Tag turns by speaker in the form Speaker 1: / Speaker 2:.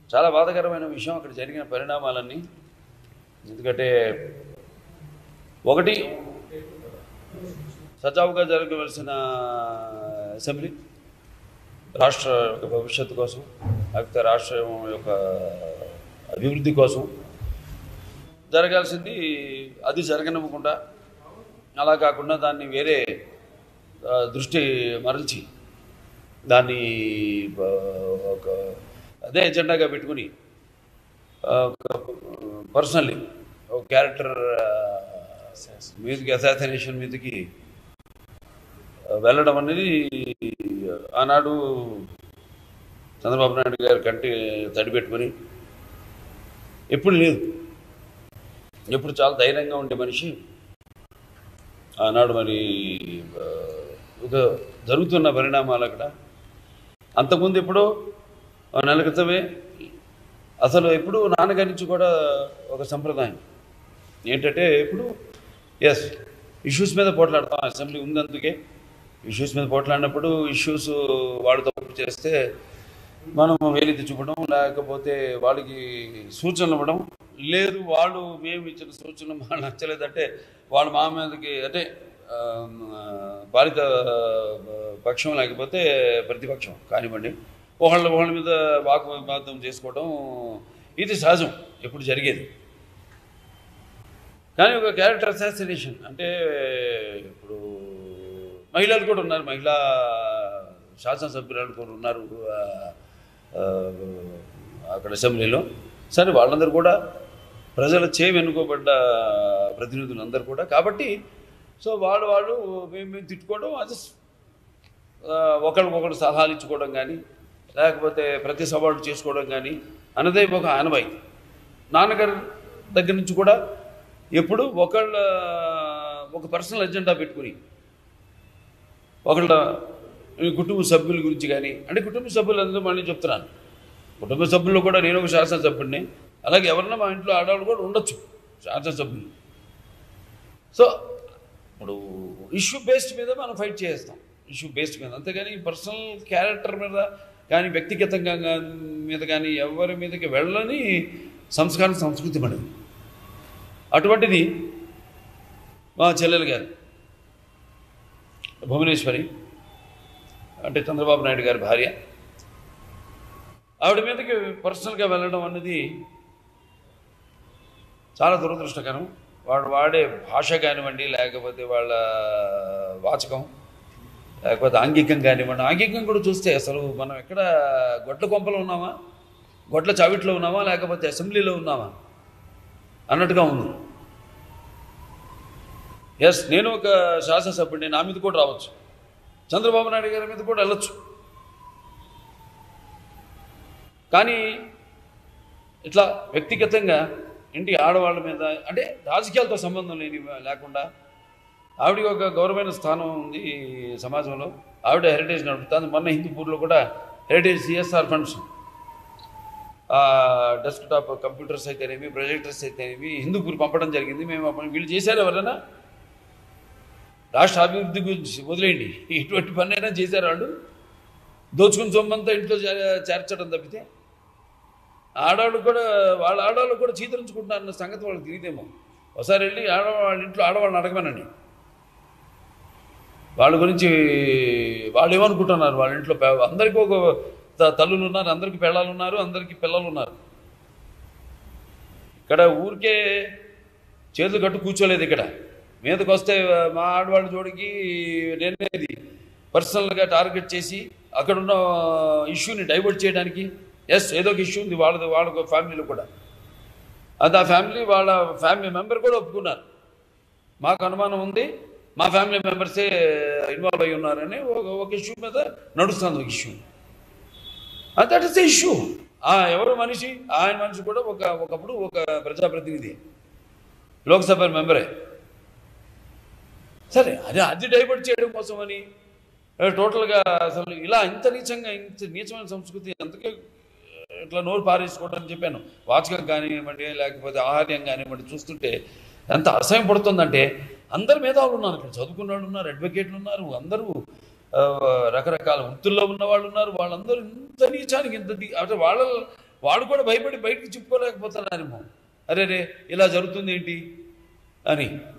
Speaker 1: చాలా బాధాకరమైన విషయం అక్కడ జరిగిన పరిణామాలన్నీ ఎందుకంటే ఒకటి సజావుగా జరగవలసిన అసెంబ్లీ రాష్ట్ర యొక్క భవిష్యత్తు కోసం లేకపోతే రాష్ట్రం యొక్క అభివృద్ధి కోసం జరగాల్సింది అది జరగనివ్వకుండా అలా కాకుండా దాన్ని వేరే ఆ, దృష్టి మరల్చి దాన్ని ఆ, ఒక అదే ఎజెండాగా పెట్టుకుని ఆ, ఒక పర్సనల్లీ ఒక క్యారెక్టర్ మీదకి అసాసినేషన్ మీదకి ఆ, వెళ్ళడం అనేది ఆనాడు చంద్రబాబు నాయుడు గారి కంటి తడిపెట్టుకొని ఎప్పుడు లేదు ఎప్పుడు చాలా ధైర్యంగా ఉండే మనిషి ఆనాడు మరి ఆ, ఒక జరుగుతున్న పరిణామాలు అక్కడ అంతకుముందు ఎప్పుడో ఆ నెల క్రితమే అసలు ఎప్పుడు నాన్నగారి నుంచి కూడా ఒక సంప్రదాయం ఏంటంటే ఇప్పుడు ఎస్ ఇష్యూస్ మీద పోట్లాడతాం అసెంబ్లీ ఉంది అందుకే ఇష్యూస్ మీద పోట్లాడినప్పుడు ఇష్యూస్ వాడు తప్పు చేస్తే మనం వేలెత్తి చూపడం లేకపోతే వాళ్ళకి సూచనలు ఇవ్వడం లేదు వాళ్ళు మేము ఇచ్చిన సూచనలు మాకు నచ్చలేదంటే వాళ్ళు మా మీదకి అంటే ఆ, బాలిత పక్షం లేకపోతే ప్రతిపక్షం కానివ్వండి ఒకళ్ళ ఒకళ్ళ మీద వాగ్వాదం చేసుకోవడం ఇది సహజం ఎప్పుడు జరిగేది కానీ ఒక క్యారెక్టర్ అసాసినేషన్ అంటే ఇప్పుడు మహిళలు కూడా ఉన్నారు మహిళా శాసనసభ్యురాలు కూడా ఉన్నారు ఆ, ఆ, అక్కడ అసెంబ్లీలో సరే వాళ్ళందరూ కూడా ప్రజల చే వెనుకోబడ్డ ప్రతినిధులు అందరూ కూడా కాబట్టి సో వాళ్ళు వాళ్ళు మేము మేము తిట్టుకోవడం అది ఆ, ఒకరికొకరు సలహాలు ఇచ్చుకోవడం కానీ లేకపోతే ప్రతి సవాళ్ళు చేసుకోవడం కానీ అన్నదే ఒక ఆనవాయితీ నాన్నగారి దగ్గర నుంచి కూడా ఎప్పుడు ఒకళ్ళ ఒక పర్సనల్ ఎజెండా పెట్టుకుని ఒకళ్ళ ఈ కుటుంబ సభ్యుల గురించి కానీ అంటే కుటుంబ సభ్యులందరూ మళ్ళీ చెప్తున్నాను కుటుంబ సభ్యుల్లో కూడా నేను ఒక శాసనసభ్యుడిని అలాగే ఎవరన్నా మా ఇంట్లో ఆడవాళ్ళు కూడా ఉండొచ్చు శాసనసభ్యులు సో ఇప్పుడు ఇష్యూ బేస్డ్ మీద మనం ఫైట్ చేస్తాం ఇష్యూ బేస్డ్ మీద అంతేగాని పర్సనల్ క్యారెక్టర్ మీద కానీ వ్యక్తిగతంగా గా- మీద కానీ ఎవరి మీదకి వెళ్ళని సంస్కారం సంస్కృతి మనది అటువంటిది మా చెల్లెలు గారు భువనేశ్వరి అంటే చంద్రబాబు నాయుడు గారి భార్య ఆవిడ మీదకి పర్సనల్గా వెళ్ళడం అన్నది చాలా దురదృష్టకరం వాడు వాడే భాష కానివ్వండి లేకపోతే వాళ్ళ వాచకం లేకపోతే ఆంగికం కానివ్వండి ఆంగికం కూడా చూస్తే అసలు మనం ఎక్కడ గొడ్ల కొంపలో ఉన్నామా గొడ్ల చావిట్లో ఉన్నామా లేకపోతే అసెంబ్లీలో ఉన్నామా అన్నట్టుగా ఉంది ఎస్ నేను ఒక శాసనసభ్యుడిని నా మీద కూడా రావచ్చు చంద్రబాబు నాయుడు గారి మీద కూడా వెళ్ళొచ్చు కానీ ఇట్లా వ్యక్తిగతంగా ఇంటి ఆడవాళ్ళ మీద అంటే రాజకీయాలతో సంబంధం లేని లేకుండా ఆవిడకి ఒక గౌరవమైన స్థానం ఉంది ఈ సమాజంలో ఆవిడ హెరిటేజ్ నడుపుతుంది మొన్న హిందూపూర్లో కూడా Heritage CSR funds desktop computers అయితేనేమి ప్రొజెక్టర్స్ అయితేనేమి హిందూపూర్ పంపడం జరిగింది మేము అప్పుడు వీళ్ళు చేశారు ఎవరైనా రాష్ట్ర అభివృద్ధి గురించి వదిలేయండి ఇటువంటి పని అయినా చేశారు వాళ్ళు దోచుకుని సొమ్మంతా ఇంట్లో చేర- చేర్చడం తప్పితే ఆడవాళ్ళు కూడా వాళ్ళ ఆడవాళ్ళు కూడా చీతరించుకుంటున్నారన్న సంగతి వాళ్ళకి తెలియదేమో ఒకసారి వెళ్ళి ఆడవాళ్ళ వాళ్ళ ఇంట్లో ఆడవాళ్ళని అడగమనండి వాళ్ళ గురించి వాళ్ళు ఏమనుకుంటున్నారు వాళ్ళ ఇంట్లో పె- అందరికీ ఒక త- తల్లులు ఉన్నారు అందరికీ పిల్లలు ఉన్నారు అందరికీ పిల్లలు ఉన్నారు ఇక్కడ ఊరికే చేతులు కట్టు కూర్చోలేదు ఇక్కడ మీదకి వస్తే మా ఆడవాళ్ళ జోడికి నేనేది పర్సనల్గా టార్గెట్ చేసి అక్కడున్న ఇష్యూని డైవర్ట్ చేయడానికి ఎస్ ఏదో ఒక ఇష్యూ ఉంది వాళ్ళది వాళ్ళ ఫ్యామిలీలో కూడా అది ఆ ఫ్యామిలీ వాళ్ళ ఫ్యామిలీ మెంబర్ కూడా ఒప్పుకున్నారు మాకు అనుమానం ఉంది మా ఫ్యామిలీ మెంబర్సే ఇన్వాల్వ్ అయి ఉన్నారని ఒక ఒక ఇష్యూ మీద నడుస్తుంది ఒక issue that is the issue ఎవరు మనిషి ఆయన మనిషి కూడా ఒక ఒకప్పుడు ఒక ప్రజాప్రతినిధి లోక్సభ మెంబరే సరే అది అది డైవర్ట్ చేయడం కోసమని టోటల్గా అసలు ఇలా ఇంత నీచంగా ఇంత నీచమైన సంస్కృతి అంతకే ఇట్లా నోరు పారేసుకోవడం అని చెప్పాను వాచకం కానివ్వండి లేకపోతే ఆహార్యం కానివ్వండి చూస్తుంటే ఎంత అసహ్యం పడుతుందంటే అందరు మేధావులు ఉన్నారు ఇక్కడ చదువుకున్న వాళ్ళు ఉన్నారు అడ్వకేట్లు ఉన్నారు అందరూ ఆ, రకరకాల వృత్తుల్లో ఉన్న వాళ్ళు ఉన్నారు వాళ్ళందరూ ఇంత నీచానికి ఇంత ది- అంటే వాళ్ళ వాడు కూడా భయపడి బయటికి చెప్పుకోలేకపోతున్నారేమో అరే రే ఇలా జరుగుతుంది ఏంటి అని